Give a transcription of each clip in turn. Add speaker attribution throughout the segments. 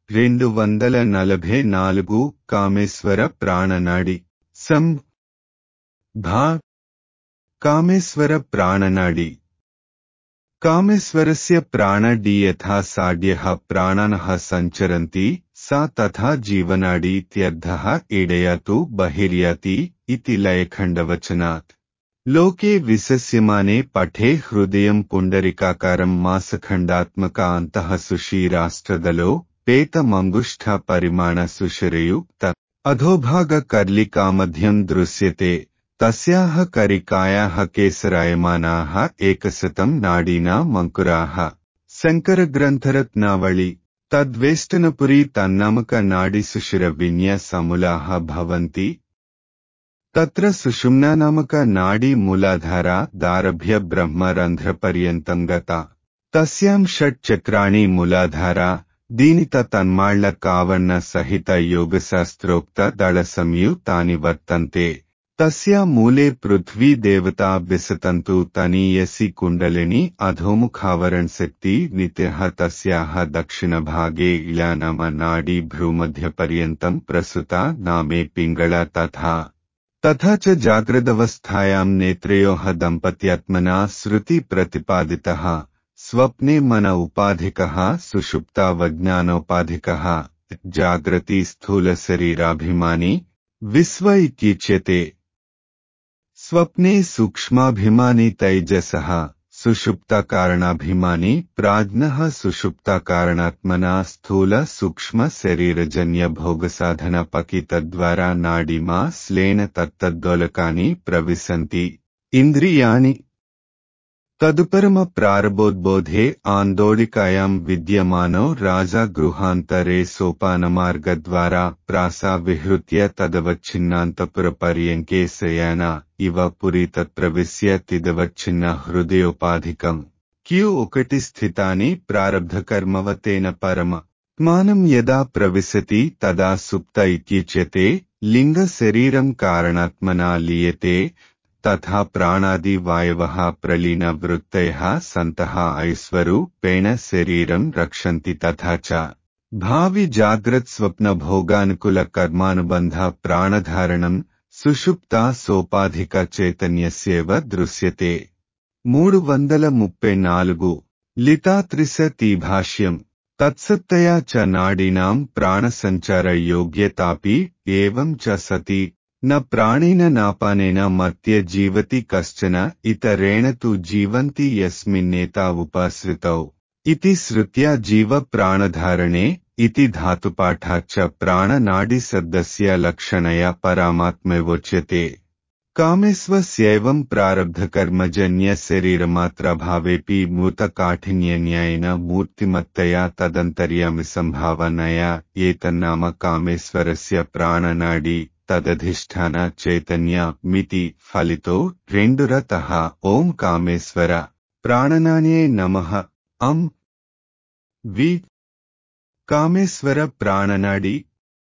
Speaker 1: రెండు వందల నలభై నాలుగు కామేశ్వర ప్రాణనాడి సం భా కామేశ్వర ప్రాణనాడి కామేశ్వరస్య ప్రాణడి యథా సాడ్యః ప్రాణానః సంచరంతి సా తథా జీవనాడీత్యర్థः ఇడయతు బహిర్యతి ఇతి లయఖండవచనాత్ లోకే విశస్యమానే పఠే హృదయం పుండరికాకారం మాసఖండాత్మక అంతః సుషీరాష్ట్రదలో పేతమంగుష్ఠ పరిమాణ సుషిరయుక్త అధోభాగ కర్లికామధ్యం దృశ్యతే తస్యాహ కరికాయాహ కేసరాయమానాః ఏకశతం నాడీనా మంకురాः శంకరగ్రంథరత్నావళి తద్వేష్టనపురీ తన్నామక నాడిసుషిర విన్యాసములాः భవంతి తత్ర సుషుమ్నా నామక నాడీ మూలాధారా దారభ్య బ్రహ్మరంధ్రపర్యంతం గత తస్యాం షట్ చక్రాణి మూలాధారా దీనిత తన్మాళ్ల కావన్న సహిత యోగశాస్త్రోక్త దళ సంయుతాని వర్తంతే తస్యా మూలే పృథ్వీ దేవతా విసతంతు తనీయసి కుండలిని అధోముఖావరణ శక్తి నిత్యః తస్యాః దక్షిణభాగే ఇళా నమ నాడీ భ్రూమధ్యపర్యంతం ప్రసుత నామే పింగళ తథా తథా చ జాగ్రదవస్థాయాం నేత్రయోః దంపత్యాత్మనా శృతి ప్రతిపాదితः స్వప్నే మన ఉపాధికः సుషుప్తావజ్ఞానోపాధికः జాగ్రతి స్థూలశరీరాభిమాని విశ్వ ఇత్యుచ్యతే స్వప్నే సూక్ష్మాభిమాని తైజసః సుషుప్తకారణాభిమాని ప్రాజ్ఞః సుషుప్తకారణాత్మనా స్థూల సూక్ష్మ శరీరజన్య భోగసాధన పకితద్వారా నాడిమా శ్లేన తత్తద్దోలకాని ప్రవిశంతి ఇంద్రియాణి తదుపరమ ప్రారబోద్బోధే ఆందోళికాయాం విద్యమానో రాజా గృహాంతరే సోపానమార్గద్వారా ప్రాసా విహృత్య తదవచ్ఛిన్నాంతపుర పర్యంకే శయాన ఇవ పురి తత్ప్రవిశ్య తిదవచ్ఛిన్న హృదయోపాధికం క్యూ ఒకటి స్థితాని ప్రారబ్ధకర్మవతేన పరమ మానం యదా ప్రవిశతి తదా సుప్త ఇత్యుచ్యతే లింగ శరీరం కారణాత్మనా లీయతే తథా ప్రాణాది వాయవః ప్రలీన వృత్తయः సంతః ఐశ్వరూపేణ శరీరం రక్షంతి తథా చ భావి జాగ్రత్ స్వప్న భోగానుకుల కర్మానుబంధ ప్రాణధారణం సుషుప్త సోపాధిక చైతన్యస్యేవ దృశ్యతే మూడు వందల ముప్పై నాలుగు లితాత్రిశతి భాష్యం తత్సత్తయా చ నాడీనాం ప్రాణసంచార యోగ్యతాపి ఏవం చ సతి న ప్రాణేన నాపానేన మర్త్య జీవతి కశ్చన ఇతరేణ తు జీవంతి యస్మిన్నేతా ఉపాశ్రితౌ ఇతి శ్రుత్యా జీవ ప్రాణధారణే ఇతి ధాతుపాఠాచ్చ ప్రాణనాడిశబ్దస్య లక్షణయ పరామాత్మైవోచ్యతే కామేస్వస్యైవం ప్రారబ్ధకర్మజన్య శరీరమాత్రభావేపి మూతకాఠిన్యన్యాయేన మూర్తిమత్తయా తదంతర్యామి సంభావనయా ఏతన్నామ కామేశ్వరస్య ప్రాణనాడి తదధిష్టాన చైతన్య మితి ఫలితో రెండురత ఓం కామేశ్వర ప్రాణనాన్యే నమ అం వి కామేశ్వర ప్రాణనాడి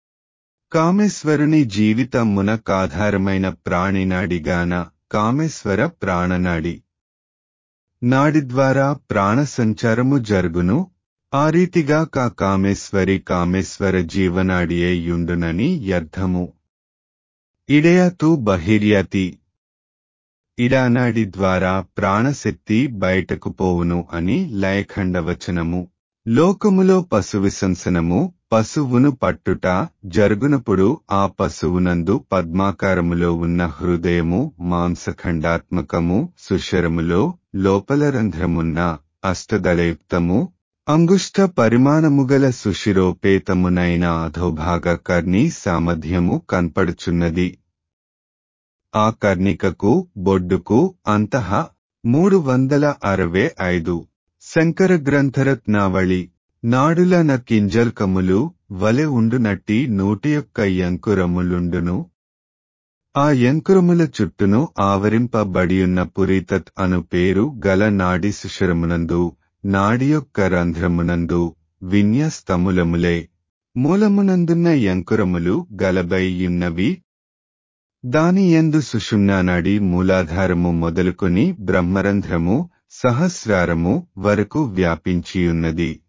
Speaker 1: కామేశ్వరుని జీవితమునకాధారమైన ప్రాణినాడిగాన కామేశ్వర ప్రాణనాడి నాడి ద్వారా ప్రాణ సంచారము జరుగును ఆ రీతిగా కా కామేశ్వరి కామేశ్వర జీవనాడియే యుండునని అర్థము ఇడయతు బహిర్యతి ఇడానాడి ద్వారా ప్రాణశక్తి బయటకు పోవును అని లయఖండవచనము లోకములో పశువిశంసనము పశువును పట్టుట జరుగునప్పుడు ఆ పశువునందు పద్మాకారములో ఉన్న హృదయము మాంసఖండాత్మకము సుషరములో లోపల రంధ్రమున్న అష్టదళయుక్తము అంగుష్ట పరిమాణముగల సుషిరోపేతమునైన అధోభాగ కర్ణి సామర్థ్యము కనపడుచున్నది ఆ కర్ణికకు బొడ్డుకు అంతః మూడు వందల అరవై ఐదు శంకర గ్రంథరత్నావళి నాడులన కింజల్కములు వలె ఉండునట్టి నూటి యొక్క యంకురములుండును ఆ యంకురముల చుట్టును ఆవరింపబడియున్న పురీతత్ అను పేరు గల నాడి శిశరమునందు నాడి యొక్క రంధ్రమునందు విన్యస్తములములే మూలమునందున్న యంకురములు గలబైయున్నవి దాని ఎందు సుషుమ్నానాడి మూలాధారము మొదలుకొని బ్రహ్మరంధ్రము సహస్రారము వరకు వ్యాపించియున్నది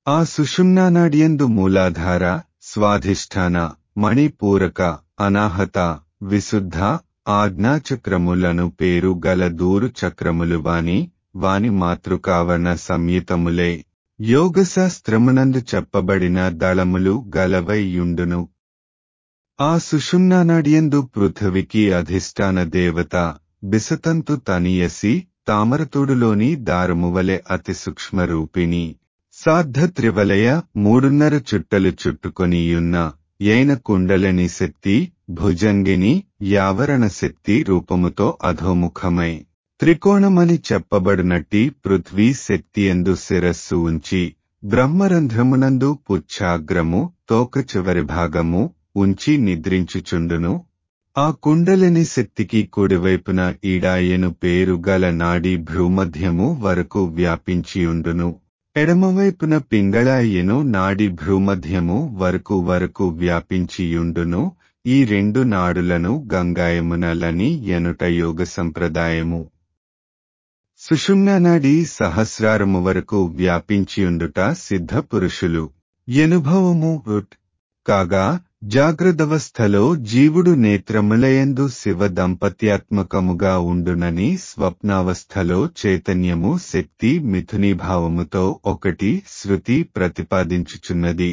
Speaker 1: ఆ సుషుమ్నానాడియందు మూలాధార స్వాధిష్టాన మణిపూరక అనాహత విశుద్ధ ఆజ్ఞాచక్రములను పేరు గల దూరు చక్రములు వాని వాని మాతృకావర్ణ సంయుతములే యోగశాస్త్రమునందు చెప్పబడిన దళములు గలవైయుండును ఆ సుషుమ్నానాడియందు పృథివికి అధిష్టాన దేవత బిసతంతు తనియసి తామరతోడులోని దారమువలె అతి సూక్ష్మరూపిణి సార్ధ త్రివలయ మూడున్నర చుట్టలు చుట్టుకొనియున్న యైన కుండలని శక్తి భుజంగిని యావరణ శక్తి రూపముతో అధోముఖమై త్రికోణమని చెప్పబడినట్టి పృథ్వీ శక్తి ఎందు శిరస్సు ఉంచి బ్రహ్మరంధ్రమునందు పుచ్ఛాగ్రము తోక చివరి భాగము ఉంచి నిద్రించుచుండును ఆ కుండలిని శక్తికి కుడివైపున ఈడాయను పేరు గల నాడీ భ్రూమధ్యము వరకు వ్యాపించియుండును ఎడమవైపున పింగళాయను నాడి భ్రూమధ్యము వరకు వరకు వ్యాపించియుండును ఈ రెండు నాడులను గంగాయమునలని ఎనుట యోగ సంప్రదాయము సుషుమ్నానాడి సహస్రారము వరకు వ్యాపించియుండుట సిద్ధ పురుషులు ఎనుభవము ఉట్ కాగా జాగ్రత్తవస్థలో జీవుడు నేత్రములయందు శివ దంపత్యాత్మకముగా ఉండునని స్వప్నావస్థలో చైతన్యము శక్తి మిథునీభావముతో ఒకటి శృతి ప్రతిపాదించుచున్నది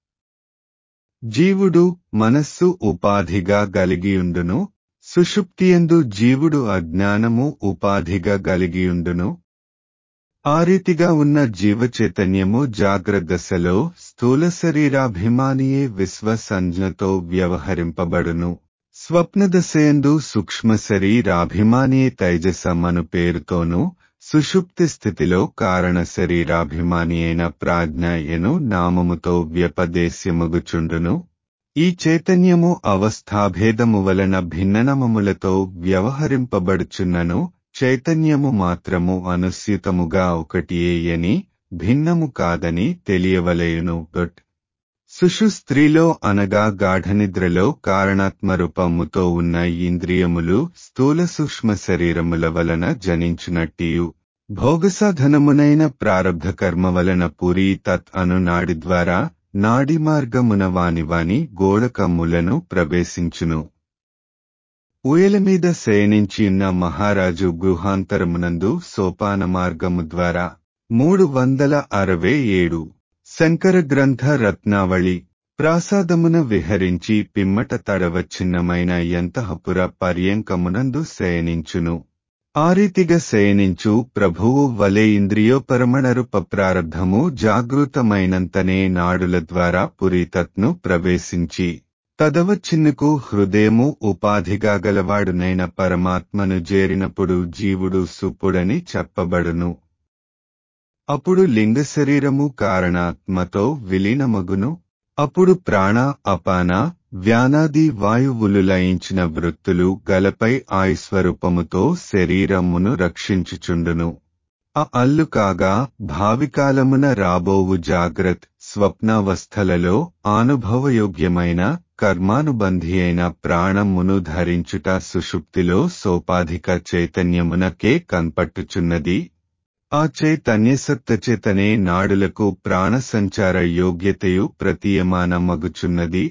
Speaker 1: జీవుడు మనస్సు ఉపాధిగా గలిగియుండును సుషుప్తియందు జీవుడు అజ్ఞానము ఉపాధిగా గలిగియుండును ఆ రీతిగా ఉన్న జీవ చైతన్యము జాగ్రత్తదశలో స్థూల శరీరాభిమానియే విశ్వ సంజ్ఞతో వ్యవహరింపబడును స్వప్నదశయందు సూక్ష్మ శరీరాభిమానియే తైజసమను పేరుతోనూ సుషుప్తి స్థితిలో కారణ శరీరాభిమాని అయిన ప్రాజ్ఞయను నామముతో వ్యపదేశ్యముగుచుండును ఈ చైతన్యము అవస్థాభేదము వలన భిన్ననమములతో వ్యవహరింపబడుచున్నను చైతన్యము మాత్రము అనుస్యూతముగా ఒకటియేయని భిన్నము కాదని తెలియవలయును బట్ సుషు స్త్రీలో అనగా గాఢనిద్రలో కారణాత్మరూపముతో ఉన్న ఇంద్రియములు స్థూల సూక్ష్మ శరీరముల వలన జనించునట్టియు భోగసాధనమునైన ప్రారబ్ధ కర్మ వలన పురీ తత్ అను నాడి ద్వారా నాడి మార్గమున వాని వాని గోడకమ్ములను ప్రవేశించును ఊయల మీద శయనించియున్న మహారాజు గృహాంతరమునందు సోపాన మార్గము ద్వారా మూడు వందల అరవై ఏడు శంకర గ్రంథ రత్నావళి ప్రాసాదమున విహరించి పిమ్మట తడవచ్చిన్నమైన ఎంతహపుర పర్యంకమునందు శయనించును ఆ రీతిగా శయనించు ప్రభువు వలె ఇంద్రియోపరమణరూప ప్రారంధము జాగృతమైనంతనే నాడుల ద్వారా పురీతత్ను ప్రవేశించి తదవచ్చిన్నుకు హృదయము ఉపాధిగా గలవాడునైన పరమాత్మను చేరినప్పుడు జీవుడు సుప్పుడని చెప్పబడును అప్పుడు లింగ శరీరము కారణాత్మతో విలీనమగును అప్పుడు ప్రాణ అపాన వ్యానాది వాయువులు లయించిన వృత్తులు గలపై ఆయుస్వరూపముతో శరీరమును రక్షించుచుండును ఆ అల్లు కాగా భావికాలమున రాబోవు జాగ్రత్ స్వప్నావస్థలలో అనుభవయోగ్యమైన కర్మానుబంధి అయిన ప్రాణమును ధరించుట సుషుప్తిలో సోపాధిక చైతన్యమునకే కన్పట్టుచున్నది ఆ చైతన్యసత్తచేతనే నాడులకు ప్రాణసంచార యోగ్యతయు ప్రతీయమానమగుచున్నది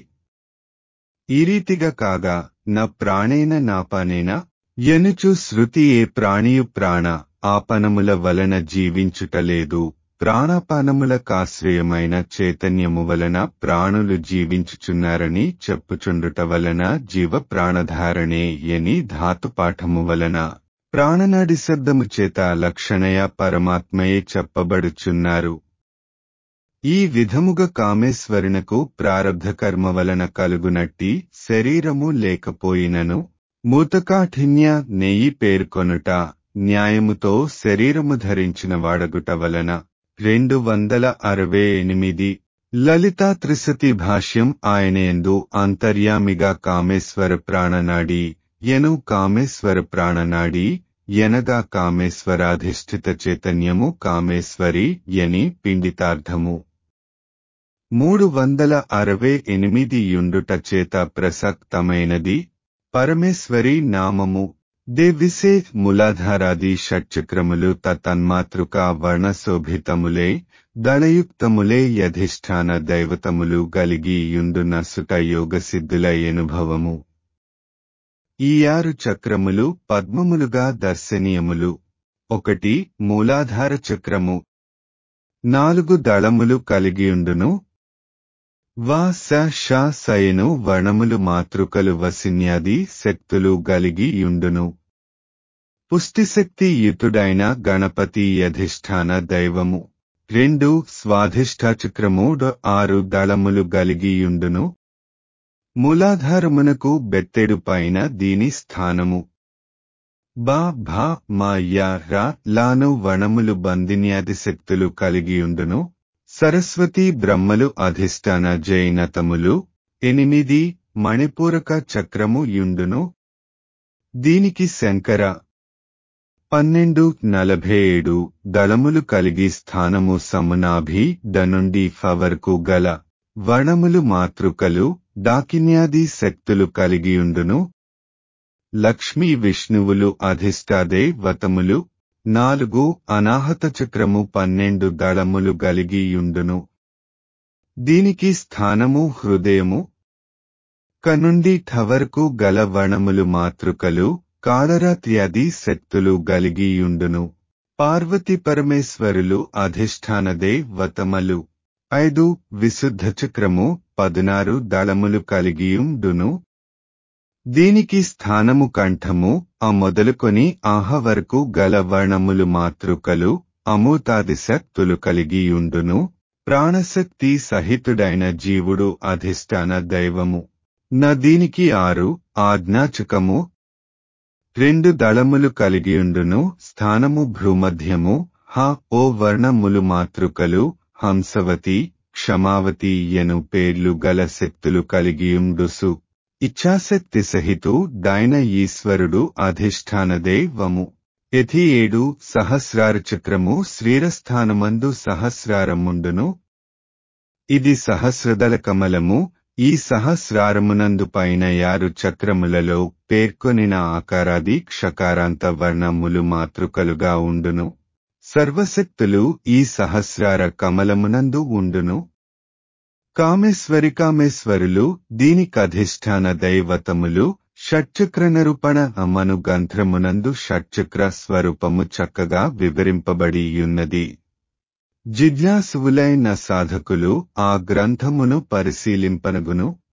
Speaker 1: ఈ రీతిగా కాగా నా ప్రాణేన నాపానేన ఎనుచు శృతి ఏ ప్రాణియు ప్రాణ ఆపనముల వలన జీవించుటలేదు ప్రాణాపానముల కాశ్రయమైన చైతన్యము వలన ప్రాణులు జీవించుచున్నారని చెప్పుచుండుట వలన జీవ ప్రాణధారణే ఎని ధాతుపాఠము వలన ప్రాణనాడి శబ్దము చేత లక్షణయ పరమాత్మయే చెప్పబడుచున్నారు ఈ విధముగా కామేశ్వరునకు ప్రారబ్ధ కర్మ వలన కలుగునట్టి శరీరము లేకపోయినను మూతకాఠిన్య నెయ్యి పేర్కొనుట న్యాయముతో శరీరము ధరించిన వాడగుట వలన రెండు వందల అరవై ఎనిమిది లలితా త్రిశతి భాష్యం ఆయనయందు అంతర్యామిగా కామేశ్వర ప్రాణనాడి ఎను కామేశ్వర ప్రాణనాడి ఎనగా కామేశ్వరాధిష్ఠిత చైతన్యము కామేశ్వరి ఎని పిండితార్థము మూడు వందల అరవై ఎనిమిది యుండుట చేత ప్రసక్తమైనది పరమేశ్వరి నామము దేవిసే మూలాధారాది షట్చక్రములు తన్మాతృక వర్ణశోభితములే దళయుక్తములే యధిష్ఠాన దైవతములు గలిగి యుండున సుఖ యోగసిద్ధుల ఎనుభవము ఈ ఆరు చక్రములు పద్మములుగా దర్శనీయములు ఒకటి మూలాధార చక్రము నాలుగు దళములు కలిగియుండును వా స ష సయను వర్ణములు మాతృకలు వసిన్యాది శక్తులు గలిగి యుండును పుష్టిశక్తి యుతుడైన గణపతి యధిష్ఠాన దైవము రెండు స్వాధిష్టాచక్రము ఆరు దళములు గలిగియుండును మూలాధారమునకు బెత్తెడు పైన దీని స్థానము బా భా మా యా రా లాను వణములు బందిన్యాది శక్తులు కలిగియుండును సరస్వతి బ్రహ్మలు అధిష్టాన జైనతములు ఎనిమిది మణిపూరక చక్రము యుండును దీనికి శంకర పన్నెండు నలభై ఏడు దళములు కలిగి స్థానము సమునాభి డనుండి ఫవర్కు గల వణములు మాతృకలు డాకిన్యాది శక్తులు కలిగియుండును లక్ష్మీ విష్ణువులు అధిష్టాదే వతములు నాలుగు అనాహత చక్రము పన్నెండు దళములు గలిగియుండును దీనికి స్థానము హృదయము కనుండి ఠవరకు గల వణములు మాతృకలు కాళరాత్యాది శక్తులు గలిగియుండును పార్వతి పరమేశ్వరులు అధిష్టానదే వతమలు ఐదు విశుద్ధ చక్రము పదునారు దళములు కలిగియుండును దీనికి స్థానము కంఠము ఆ మొదలుకొని ఆహ వరకు గల వర్ణములు మాతృకలు అమూతాది శక్తులు కలిగియుండును ప్రాణశక్తి సహితుడైన జీవుడు అధిష్టాన దైవము న దీనికి ఆరు ఆజ్ఞాచకము రెండు దళములు కలిగియుండును స్థానము భ్రూమధ్యము హ ఓ వర్ణములు మాతృకలు హంసవతి క్షమావతి ఎను పేర్లు గల శక్తులు కలిగియుండుసు ఇచ్ఛాశక్తి సహితు డైన ఈశ్వరుడు అధిష్టాన దైవము యథి ఏడు సహస్రార చక్రము శ్రీరస్థానమందు సహస్రారముండును ఇది సహస్రదళ కమలము ఈ సహస్రారమునందు పైన యారు చక్రములలో పేర్కొనిన ఆకారాది క్షకారాంత వర్ణములు మాతృకలుగా ఉండును సర్వశక్తులు ఈ సహస్రార కమలమునందు ఉండును కామేశ్వరి కామేశ్వరులు దీనికధిష్టాన దైవతములు షట్చక్ర నిరూపణ అమను గంధ్రమునందు షట్చక్ర స్వరూపము చక్కగా వివరింపబడి యున్నది జిజ్ఞాసువులైన సాధకులు ఆ గ్రంథమును పరిశీలింపనగును